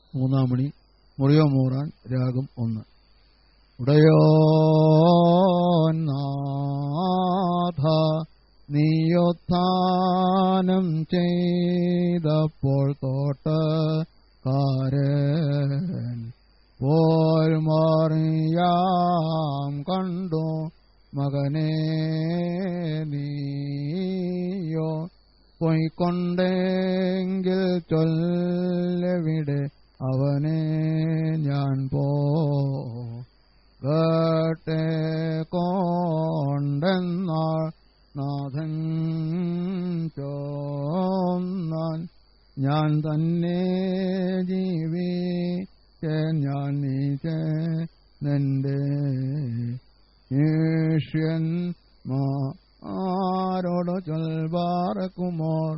മൂന്നാം മണി മുറിയോ മൂറാൻ രാഗം ഒന്ന് ഉടയോ നാഥ നീയൊത്ഥാനം ചെയ്തപ്പോൾ തോട്ടക്കാരൻ പോൽ മാറിയാം കണ്ടു മകനെ നീയോ പോയിക്കൊണ്ടെങ്കിൽ ചൊല്ലവിടെ അവനെ ഞാൻ പോ കേട്ടെ കൊണ്ടെന്നാൾ നാഥൻ ചോന്നാൻ ഞാൻ തന്നെ ജീവി ഞാൻ നീച്ച നിന്റെ ഈഷ്യൻ ആരോട് ചൊൽബാറക്കുമോർ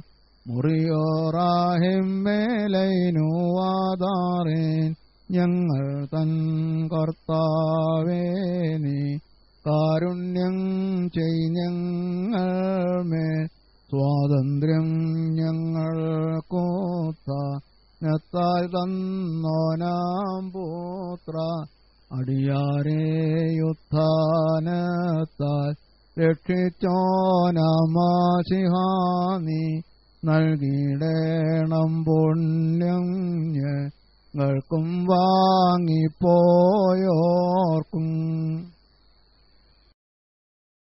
മുറിയോറാഹിമ്മേലൈനുവാദാറേൻ ഞങ്ങൾ തൻ കർത്താവേ നീ കാരുണ്യം ചെയ് ഞങ്ങൾ മേൽ സ്വാതന്ത്ര്യം ഞങ്ങൾ കൂത്ത നെത്താൽ തന്നോനാം പുത്ര അടിയാരേ യുദ്ധാനത്താൽ രക്ഷിച്ചോനമാശിഹാനി നൽകിയിടേണം പുണ്യം ഞങ്ങൾക്കും വാങ്ങിപ്പോയോർക്കും